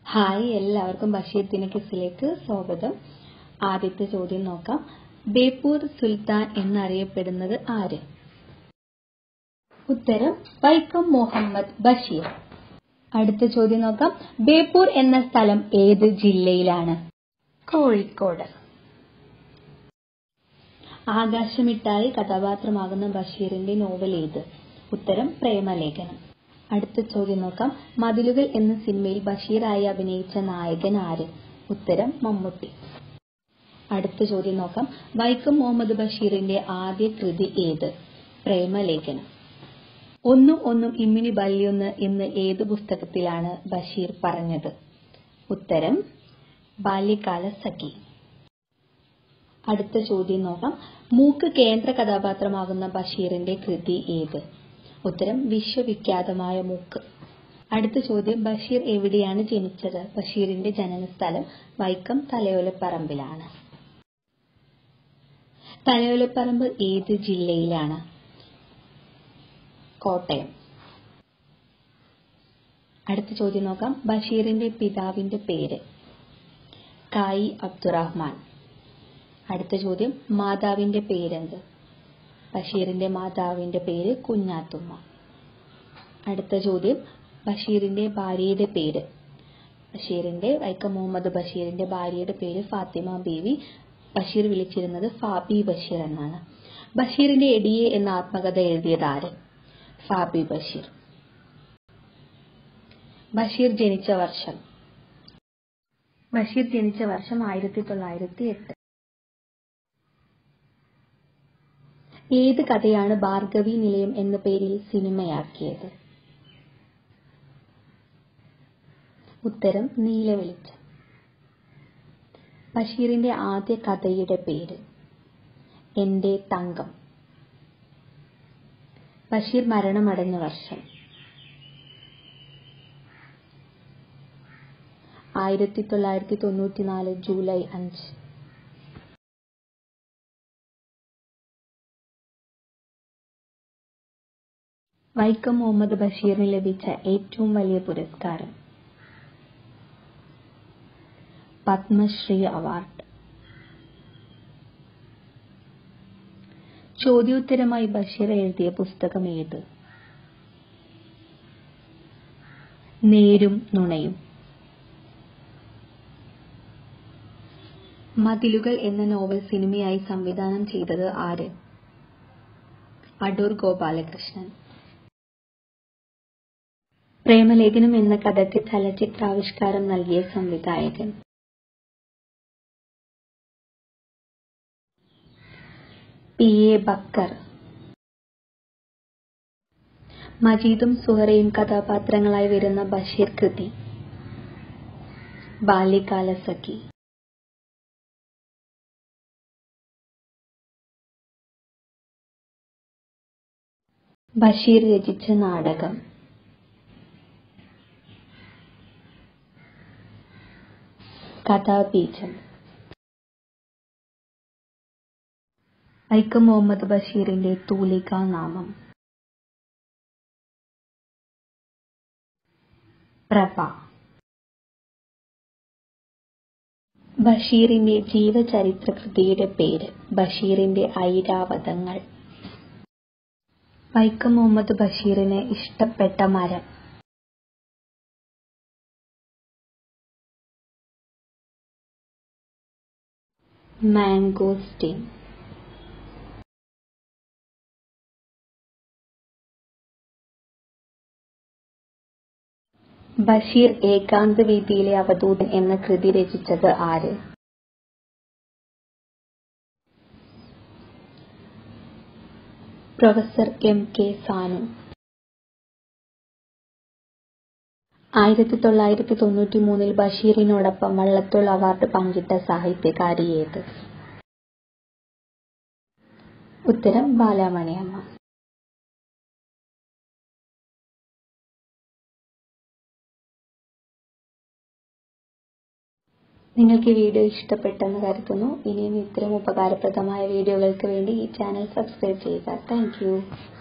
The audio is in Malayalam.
ഹായ് എല്ലാവർക്കും ബഷീർ ദിനക്കിസിലേക്ക് സ്വാഗതം ആദ്യത്തെ ചോദ്യം നോക്കാം ബേപ്പൂർ സുൽത്താൻ എന്നറിയപ്പെടുന്നത് ആര് ഉത്തരം വൈക്കം മുഹമ്മദ് ബഷീർ അടുത്ത ചോദ്യം നോക്കാം ബേപ്പൂർ എന്ന സ്ഥലം ഏത് ജില്ലയിലാണ് കോഴിക്കോട് ആകാശമിട്ടായി കഥാപാത്രമാകുന്ന ബഷീറിന്റെ നോവൽ ഏത് ഉത്തരം പ്രേമലേഖനം അടുത്ത ചോദ്യം നോക്കാം മതിലുകൾ എന്ന സിനിമയിൽ ബഷീറായി അഭിനയിച്ച നായകൻ ആര് ഉത്തരം മമ്മൂട്ടി അടുത്ത ചോദ്യം നോക്കാം വൈക്കം മുഹമ്മദ് ബഷീറിന്റെ ആദ്യ കൃതി ഏത് പ്രേമലേഖനം ഒന്നും ഒന്നും ഇമ്മിനി ബല്യൊന്ന് എന്ന് ഏത് പുസ്തകത്തിലാണ് ബഷീർ പറഞ്ഞത് ഉത്തരം ബാല്യകാല സഖി അടുത്ത ചോദ്യം നോക്കാം മൂക്ക് കേന്ദ്ര കഥാപാത്രമാകുന്ന ബഷീറിന്റെ കൃതി ഏത് ഉത്തരം വിശ്വവിഖ്യാതമായ മൂക്ക് അടുത്ത ചോദ്യം ബഷീർ എവിടെയാണ് ജനിച്ചത് ബഷീറിന്റെ ജനനസ്ഥലം വൈക്കം തലയോലപ്പറമ്പിലാണ് തലയോലപ്പറമ്പ് ഏത് ജില്ലയിലാണ് കോട്ടയം അടുത്ത ചോദ്യം നോക്കാം ബഷീറിന്റെ പിതാവിന്റെ പേര് കായി അബ്ദുറഹ്മാൻ അടുത്ത ചോദ്യം മാതാവിന്റെ പേരെന്ത് ബഷീറിന്റെ മാതാവിന്റെ പേര് കുഞ്ഞാത്തുമ്മ അടുത്ത ചോദ്യം ബഷീറിന്റെ ഭാര്യയുടെ പേര് ബഷീറിന്റെ വൈക്കം മുഹമ്മദ് ബഷീറിന്റെ ഭാര്യയുടെ പേര് ഫാത്തിമ ബീവി ബഷീർ വിളിച്ചിരുന്നത് ഫാബി ബഷീർ എന്നാണ് ബഷീറിന്റെ എടിയെ എന്ന ആത്മകഥ എഴുതിയത് ആര് ഫാബി ബഷീർ ബഷീർ ജനിച്ച വർഷം ബഷീർ ജനിച്ച വർഷം ആയിരത്തി തൊള്ളായിരത്തി എട്ട് ഏത് കഥയാണ് ഭാർഗവി നിലയം എന്ന പേരിൽ സിനിമയാക്കിയത് ഉത്തരം നീലവെളിച്ചം ബഷീറിന്റെ ആദ്യ കഥയുടെ പേര് എന്റെ തങ്കം ബഷീർ മരണമടഞ്ഞ വർഷം ആയിരത്തി തൊള്ളായിരത്തി തൊണ്ണൂറ്റിനാല് ജൂലൈ അഞ്ച് വൈക്കം മുഹമ്മദ് ബഷീറിന് ലഭിച്ച ഏറ്റവും വലിയ പുരസ്കാരം പത്മശ്രീ അവാർഡ് ചോദ്യോത്തരമായി ബഷീർ എഴുതിയ പുസ്തകം ഏത് നേരും നുണയും മതിലുകൾ എന്ന നോവൽ സിനിമയായി സംവിധാനം ചെയ്തത് ആര് അടൂർ ഗോപാലകൃഷ്ണൻ പ്രേമലേഖനം എന്ന കഥയ്ക്ക് ചലച്ചിത്രാവിഷ്കാരം നൽകിയ സംവിധായകൻ പി എ ബക്കർ മജീദും സുഹറയും കഥാപാത്രങ്ങളായി വരുന്ന ബഷീർ കൃതി ബാല്യകാല സഖി ബഷീർ രചിച്ച നാടകം കഥാബീജം വൈക്കം മുഹമ്മദ് ബഷീറിന്റെ തൂലികാ നാമം പ്രഭ ബഷീറിന്റെ ജീവചരിത്ര കൃതിയുടെ പേര് ബഷീറിന്റെ ഐരാവതങ്ങൾ വൈക്കം മുഹമ്മദ് ബഷീറിന് ഇഷ്ടപ്പെട്ട മരം മാംഗോസ്റ്റീൻ ബഷീർ ഏകാന്ത വീതിയിലെ അവധൂതൻ എന്ന കൃതി രചിച്ചത് ആര് പ്രൊഫസർ എം കെ സാനു ആയിരത്തി തൊള്ളായിരത്തി തൊണ്ണൂറ്റി മൂന്നിൽ ബഷീറിനോടൊപ്പം വള്ളത്തോൾ അവാർഡ് പങ്കിട്ട സാഹിത്യകാരി ഏത് ഉത്തരം ബാലാമണിയമ്മ നിങ്ങൾക്ക് ഈ വീഡിയോ ഇഷ്ടപ്പെട്ടെന്ന് കരുതുന്നു ഇനിയും ഇത്തരം ഉപകാരപ്രദമായ വീഡിയോകൾക്ക് വേണ്ടി ഈ ചാനൽ സബ്സ്ക്രൈബ് ചെയ്യുക താങ്ക്